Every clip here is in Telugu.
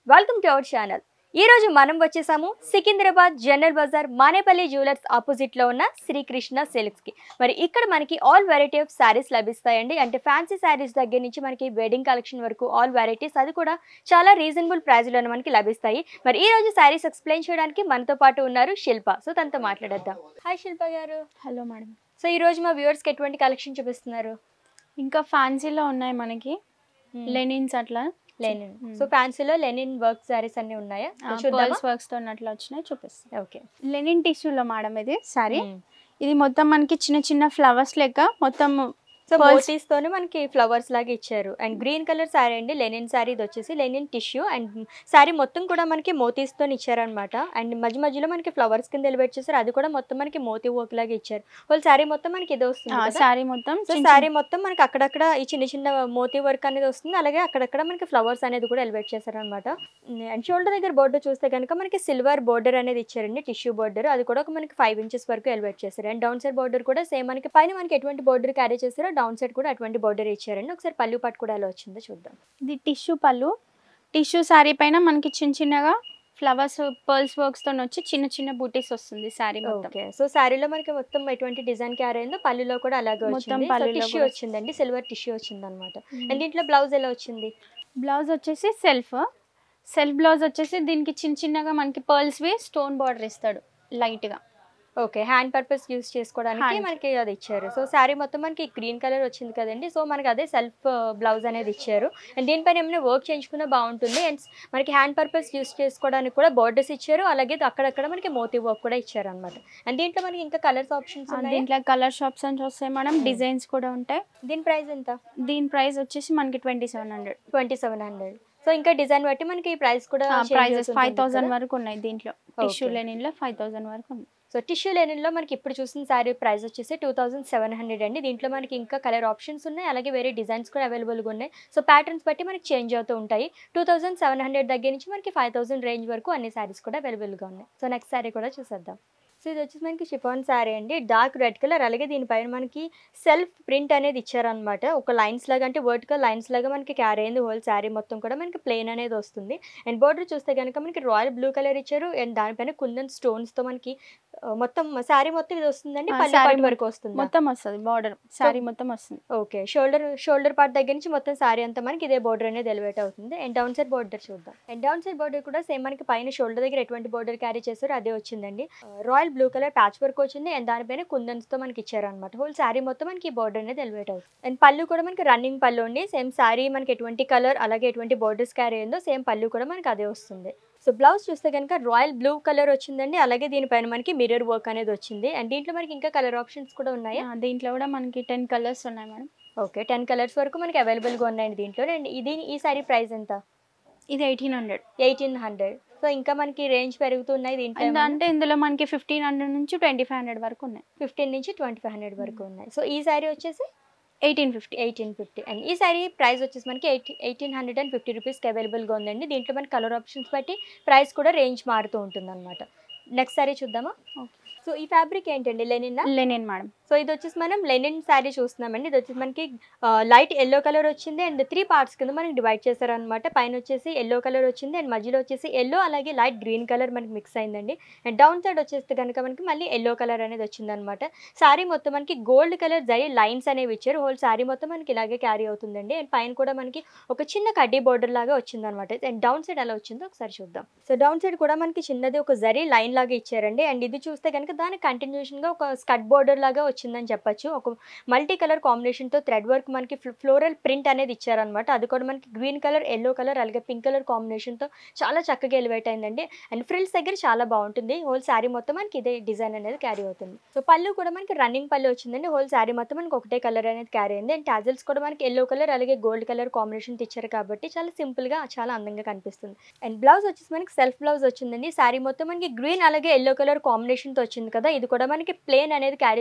వెల్కమ్ టు అవర్ ఛానల్ ఈ రోజు మనం వచ్చేసాము సికింద్రాబాద్ జనరల్ బజార్ మానేపల్లి జ్యువెలర్స్ ఆపోజిట్ లో ఉన్న శ్రీకృష్ణ సిల్క్స్ కి మరి ఇక్కడ మనకి ఆల్ వెరైటీ ఆఫ్ శారీస్ లభిస్తాయండి అంటే ఫ్యాన్సీ శారీస్ దగ్గర నుంచి మనకి వెడ్డింగ్ కలెక్షన్ వరకు ఆల్ వెరైటీస్ అది కూడా చాలా రీజనబుల్ ప్రైస్ లోనే మనకి లభిస్తాయి మరి ఈ రోజు శారీస్ ఎక్స్ప్లెయిన్ చేయడానికి మనతో పాటు ఉన్నారు శిల్ప సో తనతో మాట్లాడేద్దాం హాయ్ శిల్ప గారు హలో మేడం సో ఈ రోజు మా వ్యూవర్స్ కి ఎటువంటి కలెక్షన్ చూపిస్తున్నారు ఇంకా ఫ్యాన్సీలో ఉన్నాయి మనకి లెనిన్స్ అట్లా లెనిన్ Hmm. సో ఫ్యాన్సీలో లెనిన్ వర్క్ శారీస్ అన్ని ఉన్నాయా చూద్దామా పర్ల్స్ వర్క్స్ తో అట్లా వచ్చినాయి చూపిస్తాను ఓకే లెనిన్ టిష్యూలో మేడం ఇది సారీ ఇది మొత్తం మనకి చిన్న చిన్న ఫ్లవర్స్ లెక్క మొత్తం సో Pearls. మోతీస్ తోనే మనకి ఫ్లవర్స్ లాగా ఇచ్చారు అండ్ గ్రీన్ కలర్ శారీ అండి లెనిన్ శారీ ఇది వచ్చేసి లెనిన్ టిష్యూ అండ్ శారీ మొత్తం కూడా మనకి మోతీస్ తో ఇచ్చారనమాట అండ్ మధ్య మధ్యలో మనకి ఫ్లవర్స్ కింద ఎలివేట్ చేశారు అది కూడా మొత్తం మనకి మోతీ వర్క్ లాగా ఇచ్చారు వాళ్ళు శారీ మొత్తం మనకి ఇదే వస్తుంది కదా? సారీ మొత్తం సో చిన్న శారీ మొత్తం మనకి అక్కడక్కడ ఈ చిన్న చిన్న మోతీ వర్క్ అనేది వస్తుంది అలాగే అక్కడక్కడ మనకి ఫ్లవర్స్ అనేది కూడా ఎలివేట్ చేశారనమాట అండ్ షోల్డర్ దగ్గర బోర్డర్ చూస్తే కనుక మనకి సిల్వర్ బోర్డర్ అనేది ఇచ్చారండి టిష్యూ బోర్డర్ అది కూడా ఒక మనకి ఫైవ్ ఇంచెస్ వరకు ఎలివేట్ చేశారు అండ్ డౌన్ సైడ్ బోర్డర్ కూడా సేమ్ మనకి పైన మనకి ఎటువంటి బోర్డర్ క్యారీ చేశారో డౌన్ సైడ్ కూడా అటువంటి బోర్డర్ ఇచ్చారండి ఒకసారి పళ్ళు పట్టు కూడా ఎలా వచ్చిందో చూద్దాం ఇది టిష్యూ పళ్ళు టిష్యూ సారీ పైన మనకి చిన్న చిన్నగా ఫ్లవర్స్ పర్ల్స్ వర్క్స్ తో వచ్చి చిన్న చిన్న బూటీస్ వస్తుంది సారీ మొత్తం ఓకే సో శారీలో మనకి మొత్తం ఎటువంటి డిజైన్ క్యారీ అయిందో పళ్ళులో కూడా అలాగే మొత్తం వచ్చింది పళ్ళులో టిష్యూ కూడా. వచ్చిందండి సిల్వర్ టిష్యూ వచ్చింది అనమాట అండ్ దీంట్లో బ్లౌజ్ ఎలా వచ్చింది బ్లౌజ్ వచ్చేసి సెల్ఫ్ సెల్ఫ్ బ్లౌజ్ వచ్చేసి దీనికి చిన్న చిన్నగా మనకి పర్ల్స్వి స్టోన్ బార్డర్ ఇస్తాడు లైట్ గా ఓకే హ్యాండ్ పర్పస్ యూస్ చేసుకోవడానికి Hand. మనకి అది ఇచ్చారు సో శారీ మొత్తం మనకి గ్రీన్ కలర్ వచ్చింది కదండి సో మనకి అదే సెల్ఫ్ బ్లౌజ్ అనేది ఇచ్చారు అండ్ దీనిపైన ఏమైనా వర్క్ చేయించుకున్నా బాగుంటుంది అండ్ మనకి హ్యాండ్ పర్పస్ యూస్ చేసుకోవడానికి కూడా బార్డర్స్ ఇచ్చారు అలాగే అక్కడక్కడ మనకి మోతీ వర్క్ కూడా ఇచ్చారు అనమాట అండ్ దీంట్లో మనకి ఇంకా కలర్స్ ఆప్షన్స్ ఆ, ఉన్నాయి దీంట్లో కలర్ షాప్స్ అని వస్తాయి మేడం డిజైన్స్ కూడా ఉంటాయి దీని ప్రైస్ ఎంత దీని ప్రైస్ వచ్చేసి మనకి twenty seven hundred twenty seven hundred so ఇంకా డిజైన్ బట్టి మనకి ఈ ప్రైస్ కూడా ప్రైజెస్ ఫైవ్ థౌసండ్ వరకు ఉన్నాయి దీంట్లో టిష్యూ Okay. లెనిన్ లో ఫైవ్ థౌసండ్ వరకు ఉంది సో టిష్యూ లెనిన్లో మనకి ఇప్పుడు చూసిన శారీ ప్రైస్ వచ్చేసి టూ థౌసండ్ సెవెన్ హండ్రెడ్ అండి దీంట్లో మనకి ఇంకా కలర్ ఆప్షన్స్ ఉన్నాయి అలాగే వేరే డిజైన్స్ కూడా అవైలబుల్గా ఉన్నాయి సో ప్యాటర్న్స్ బట్టి మనకి చేంజ్ అవుతూ ఉంటాయి టూ థౌసండ్ సెవెన్ హండ్రెడ్ దగ్గర నుంచి మనకి ఫైవ్ థౌసండ్ రేంజ్ వరకు అన్ని శారీస్ కూడా అవైలబుల్గా ఉన్నాయి సో నెక్స్ట్ శారీ కూడా చూసేద్దాం సో ఇది వచ్చేసి మనకి షిఫాన్ శారీ అండి డార్క్ రెడ్ కలర్ అలాగే దీనిపైన మనకి సెల్ఫ్ ప్రింట్ అనేది ఇచ్చారనమాట ఒక లైన్స్ లాగా అంటే వర్టికల్ లైన్స్ లాగా మనకి క్యారీ అయింది హోల్ శారీ మొత్తం కూడా మనకి ప్లెయిన్ అనేది వస్తుంది అండ్ బార్డర్ చూస్తే కనుక మనకి రాయల్ బ్లూ కలర్ ఇచ్చారు అండ్ దానిపైన కుందన్ స్టోన్స్తో మనకి ఆ, మొత్తం శారీ మొత్తం ఇది వస్తుందండి ఆ, పల్లి saree పార్ట్ మొ- వరకు వస్తుంది మొత్తం వస్తుంది బార్డర్ శారీ మొత్తం వస్తుంది ఓకే షోల్డర్ షోల్డర్ పార్ట్ దగ్గర నుంచి మొత్తం శారీ అంతా మనకి ఇదే బోర్డర్ అనేది ఎలివేట్ అవుతుంది అండ్ డౌన్ సైడ్ బోర్డర్ చూద్దాం అండ్ డౌన్ సైడ్ బోర్డర్ కూడా సేమ్ మనకి పైన షోల్డర్ దగ్గర ఎటువంటి బోర్డర్ క్యారీ చేస్తారో అదే వచ్చిందండి royal blue colour patch work వచ్చింది అండ్ దానిపైన కుందన్స్ తో మనకి ఇచ్చారు అనమాట హోల్ శారీ మొత్తం మనకి బోర్డర్ అనేది ఎలివేట్ అవుతుంది అండ్ పళ్ళు కూడా మనకి రన్నింగ్ పళ్ళు అండి సేమ్ శారీ మనకి ఎటువంటి కలర్ అలాగే ఎటువంటి బోర్డర్స్ క్యారీ అయిందో సేమ్ పళ్ళు కూడా మనకి అదే వస్తుంది సో బ్లౌజ్ చూస్తే కనుక రాయల్ బ్లూ కలర్ వచ్చిందండి అలాగే దీనిపైన మనకి మిర్రర్ వర్క్ అనేది వచ్చింది అండ్ దీంట్లో మనకి ఇంకా కలర్ ఆప్షన్స్ కూడా ఉన్నాయా ఆ, దీంట్లో కూడా మనకి టెన్ కలర్స్ ఉన్నాయి మేడం ఓకే టెన్ కలర్స్ వరకు మనకి అవైలబుల్గా ఉన్నాయండి దీంట్లో అండ్ ఇది ఈ సారీ ప్రైస్ ఎంత ఇది eighteen hundred eighteen hundred so ఇంకా మనకి రేంజ్ పెరుగుతున్నాయి దీంట్లో అంటే ఇందులో మనకి ఫిఫ్టీన్ హండ్రెడ్ నుంచి ట్వంటీ ఫైవ్ హండ్రెడ్ వరకు ఉన్నాయి ఫిఫ్టీన్ నుంచి ట్వంటీ ఫైవ్ హండ్రెడ్ వరకు ఉన్నాయి సో ఈ సారీ వచ్చేసి eighteen fifty eighteen fifty and ఈ సారీ ప్రైస్ వచ్చేసి మనకి eighty eighteen hundred and fifty రూపీస్కి అవైలబుల్గా ఉందండి దీంట్లో మనకి కలర్ ఆప్షన్స్ బట్టి ప్రైస్ కూడా రేంజ్ మారుతూ ఉంటుంది అనమాట నెక్స్ట్ సారీ చూద్దామా Okay. సో ఈ ఫ్యాబ్రిక్ ఏంటండి లెనిన్ లెనిన్ మేడం సో ఇది వచ్చేసి మనం లెనిన్ శారీ చూస్తున్నామండి ఇది వచ్చేసి మనకి లైట్ ఎల్లో కలర్ వచ్చింది అండ్ త్రీ పార్ట్స్ కింద మనకి డివైడ్ చేశారనమాట పైన వచ్చేసి ఎల్లో కలర్ వచ్చింది అండ్ మధ్యలో వచ్చేసి ఎల్లో అలాగే లైట్ గ్రీన్ కలర్ మనకి మిక్స్ అయిందండి అండ్ డౌన్ సైడ్ వచ్చేస్తే కనుక మనకి మళ్ళీ ఎల్లో కలర్ అనేది వచ్చిందనమాట శారీ మొత్తం మనకి గోల్డ్ కలర్ జరీ లైన్స్ అనేవి ఇచ్చారు హోల్ శారీ మొత్తం మనకి ఇలాగే క్యారీ అవుతుందండి అండ్ పైన కూడా మనకి ఒక చిన్న కడ్డీ బోర్డర్ లాగా వచ్చిందనమాట అండ్ డౌన్ సైడ్ ఎలా వచ్చిందో ఒకసారి చూద్దాం సో డౌన్ సైడ్ కూడా మనకి చిన్నది ఒక జరీ లైన్ లాగా ఇచ్చారండి అండ్ ఇది చూస్తే కనుక దాని కంటిన్యూషన్ గా ఒక స్కట్ బోర్డర్ లాగా వచ్చిందని చెప్పొచ్చు ఒక మల్టీ కలర్ కాంబినేషన్ తో థ్రెడ్ వర్క్ మనకి ఫ్లోరల్ ప్రింట్ అనేది ఇచ్చారనమాట అది కూడా మనకి గ్రీన్ కలర్ ఎల్లో కలర్ అలాగే పింక్ కలర్ కాంబినేషన్ తో చాలా చక్కగా ఎలివేట్ అయిందండి అండ్ ఫ్రిల్స్ దగ్గర చాలా బాగుంటుంది హోల్ శారీ మొత్తం మనకి ఇదే డిజైన్ అనేది క్యారీ అవుతుంది సో పళ్ళు కూడా మనకి రన్నింగ్ పళ్ళు వచ్చిందండి హోల్ శారీ మొత్తం మనకి ఒకటే కలర్ అనేది క్యారీ అయింది అండ్ టాజల్స్ కూడా మనకి ఎల్లో కలర్ అలాగే గోల్డ్ కలర్ కాంబినేషన్ ఇచ్చారు కాబట్టి చాలా సింపుల్ గా చాలా అందంగా కనిపిస్తుంది అండ్ బ్లౌజ్ వచ్చేసి మనకి సెల్ఫ్ బ్లౌజ్ వచ్చిందండి శారీ మొత్తం మనకి గ్రీన్ అలాగే ఎల్లో కలర్ కాంబినేషన్ తో వచ్చింది కదా ఇది కూడా మనకి ప్లేన్ అనేది క్యారీ చేశారనమాట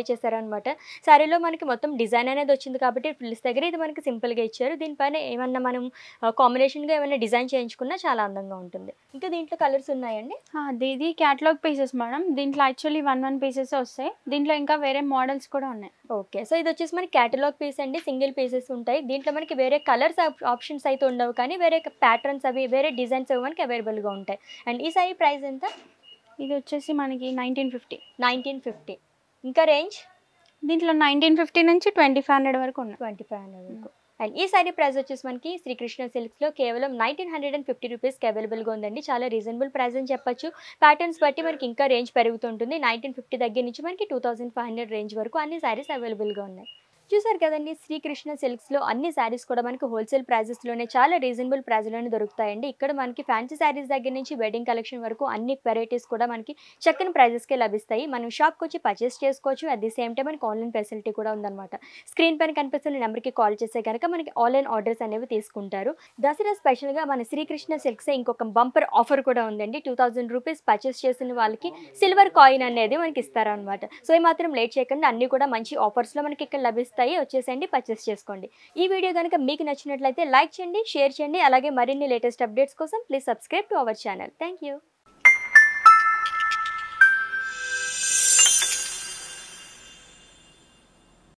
అనమాట శారీలో మనకి మొత్తం డిజైన్ అనేది వచ్చింది కాబట్టి ఫ్రిల్స్ దగ్గర ఇది మనకి సింపుల్గా ఇచ్చారు దీనిపైన ఏమన్నా మనం కాంబినేషన్గా ఏమైనా డిజైన్ చేయించుకున్నా చాలా అందంగా ఉంటుంది ఇంకా దీంట్లో కలర్స్ ఉన్నాయండి ఆ, ఇది- ఇది క్యాటలాగ్ పీసెస్ మేడం దీంట్లో యాక్చువల్లీ వన్ వన్ పీసెస్ వస్తాయి దీంట్లో ఇంకా వేరే మోడల్స్ కూడా ఉన్నాయి ఓకే సో ఇది వచ్చేసి మనకి క్యాటలాగ్ పీస్ అండి సింగిల్ పీసెస్ ఉంటాయి దీంట్లో మనకి వేరే కలర్స్ ఆప్షన్స్ అయితే ఉండవు కానీ వేరే ప్యాటర్న్స్ అవి వేరే డిజైన్స్ అవి మనకి అవైలబుల్గా ఉంటాయి అండ్ ఈ సారీ ప్రైస్ ఎంత ఇది వచ్చేసి మనకి నైన్టీన్ ఫిఫ్టీ నైన్టీన్ ఫిఫ్టీ ఇంకా రేంజ్ దీంట్లో నైన్టీన్ ఫిఫ్టీ నుంచి ట్వంటీ ఫైవ్ హండ్రెడ్ వరకు ఉన్నాయి ట్వంటీ ఫైవ్ హండ్రెడ్ వరకు అండ్ ఈ సారీ ప్రైస్ వచ్చేసి మనకి శ్రీకృష్ణ సిల్క్స్లో కేవలం నైన్టీన్ హండ్రెడ్ అండ్ ఫిఫ్టీ రూపీస్కి అవైలబుల్గా ఉందండి చాలా రీజనబుల్ ప్రైస్ అని చెప్పొచ్చు ప్యాటర్న్స్ బట్టి మనకి ఇంకా రేంజ్ పెరుగుతుంటుంది నైన్టీన్ ఫిఫ్టీ దగ్గర నుంచి మనకి two thousand five hundred range వరకు అన్ని సారీస్ అవైలబుల్గా ఉన్నాయి చూసారు కదండి శ్రీకృష్ణ సిల్క్స్లో అన్ని శారీస్ కూడా మనకి హోల్సేల్ ప్రైజెస్లోనే చాలా రీజనబుల్ ప్రైస్లోనే దొరుకుతాయండి ఇక్కడ మనకి ఫ్యాన్సీ శారీస్ దగ్గర నుంచి వెడ్డింగ్ కలెక్షన్ వరకు అన్ని వెరైటీస్ కూడా మనకి చక్కని ప్రైజెస్కే లభిస్తాయి మనం షాప్కి వచ్చి పర్చేస్ చేసుకోవచ్చు అట్ ది సేమ్ టైం మనకి ఆన్లైన్ ఫెసిలిటీ కూడా ఉందన్నమాట స్క్రీన్ పైన కనిపిస్తున్న నెంబర్కి కాల్ చేస్తే కనుక మనకి ఆన్లైన్ ఆర్డర్స్ అనేవి తీసుకుంటారు దసరా స్పెషల్గా మన శ్రీకృష్ణ సిల్క్స్ ఇంకొక బంపర్ ఆఫర్ కూడా ఉందండి టూ థౌజండ్ రూపీస్ పర్చేస్ చేసిన వాళ్ళకి సిల్వర్ కాయిన్ అనేది మనకి ఇస్తారనమాట సో ఈ మాత్రం లేట్ చేయకుండా అన్ని కూడా మంచి ఆఫర్స్లో మనకి ఇక్కడ లభిస్తాయి వచ్చేసండి పర్చేస్ చేసుకోండి ఈ వీడియో కనుక మీకు నచ్చినట్లయితే లైక్ చేయండి షేర్ చేయండి అలాగే మరిన్ని లేటెస్ట్ అప్డేట్స్ కోసం please subscribe to our channel thank you